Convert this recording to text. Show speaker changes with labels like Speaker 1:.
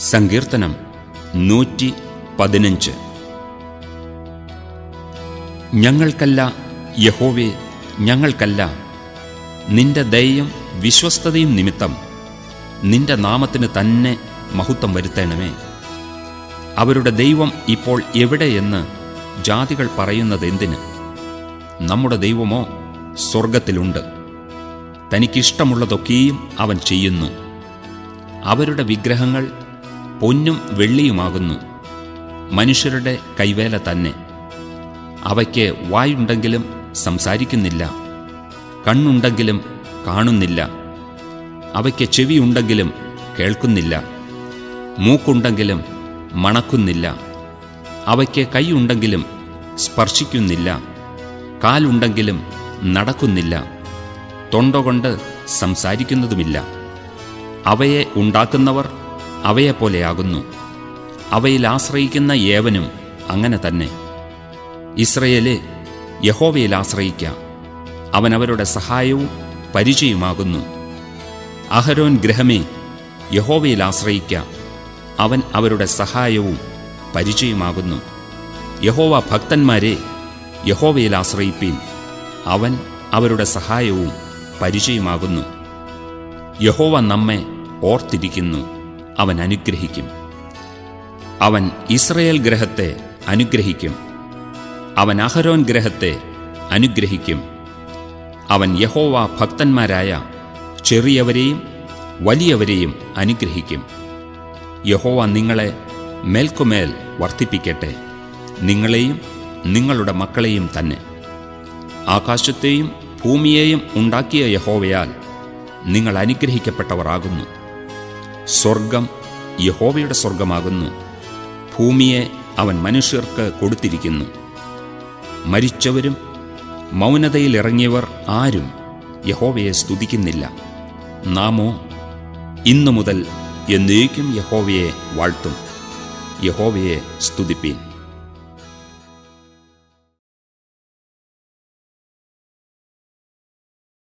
Speaker 1: സങ്കീർത്തനം നൂറ്റി പതിനഞ്ച് ഞങ്ങൾക്കല്ല യഹോവേ ഞങ്ങൾക്കല്ല നിന്റെ ദയയും വിശ്വസ്തതയും നിമിത്തം നിന്റെ നാമത്തിന് തന്നെ മഹത്വം വരുത്തണമേ അവരുടെ ദൈവം ഇപ്പോൾ എവിടെയെന്ന് ജാതികൾ പറയുന്നത് എന്തിന് നമ്മുടെ ദൈവമോ സ്വർഗത്തിലുണ്ട് തനിക്കിഷ്ടമുള്ളതൊക്കെയും അവൻ ചെയ്യുന്നു അവരുടെ വിഗ്രഹങ്ങൾ പൊന്നും വെള്ളിയുമാകുന്നു മനുഷ്യരുടെ കൈവേല തന്നെ അവയ്ക്ക് വായുണ്ടെങ്കിലും സംസാരിക്കുന്നില്ല കണ്ണുണ്ടെങ്കിലും കാണുന്നില്ല അവയ്ക്ക് ചെവിയുണ്ടെങ്കിലും കേൾക്കുന്നില്ല മൂക്കുണ്ടെങ്കിലും മണക്കുന്നില്ല അവയ്ക്ക് കൈയുണ്ടെങ്കിലും സ്പർശിക്കുന്നില്ല കാലുണ്ടെങ്കിലും നടക്കുന്നില്ല തൊണ്ടകൊണ്ട് സംസാരിക്കുന്നതുമില്ല അവയെ ഉണ്ടാക്കുന്നവർ അവയെപ്പോലെയാകുന്നു അവയിൽ ആശ്രയിക്കുന്ന ഏവനും അങ്ങനെ തന്നെ ഇസ്രയേലെ യഹോവയിൽ ആശ്രയിക്ക അവൻ അവരുടെ സഹായവും പരിചയമാകുന്നു അഹരോൻ ഗ്രഹമേ യഹോവയിൽ ആശ്രയിക്ക അവൻ അവരുടെ സഹായവും പരിചയമാകുന്നു യഹോവ ഭക്തന്മാരെ യഹോവയിൽ ആശ്രയിപ്പീൻ അവൻ അവരുടെ സഹായവും പരിചയമാകുന്നു യഹോവ നമ്മെ ഓർത്തിരിക്കുന്നു അവൻ അനുഗ്രഹിക്കും അവൻ ഇസ്രയേൽ ഗ്രഹത്തെ അനുഗ്രഹിക്കും അവൻ അഹരോൻ ഗ്രഹത്തെ അനുഗ്രഹിക്കും അവൻ യഹോവ ഭക്തന്മാരായ ചെറിയവരെയും വലിയവരെയും അനുഗ്രഹിക്കും യഹോവ നിങ്ങളെ മേൽക്കുമേൽ വർദ്ധിപ്പിക്കട്ടെ നിങ്ങളെയും നിങ്ങളുടെ മക്കളെയും തന്നെ ആകാശത്തെയും ഭൂമിയെയും ഉണ്ടാക്കിയ യഹോവയാൽ നിങ്ങൾ അനുഗ്രഹിക്കപ്പെട്ടവരാകുന്നു സ്വർഗം യഹോവയുടെ സ്വർഗമാകുന്നു ഭൂമിയെ അവൻ മനുഷ്യർക്ക് കൊടുത്തിരിക്കുന്നു മരിച്ചവരും മൗനതയിലിറങ്ങിയവർ ആരും യഹോവയെ സ്തുതിക്കുന്നില്ല നാമോ ഇന്നു മുതൽ എന്നേക്കും യഹോവയെ വാഴ്ത്തും യഹോവയെ സ്തുതിപ്പീൻ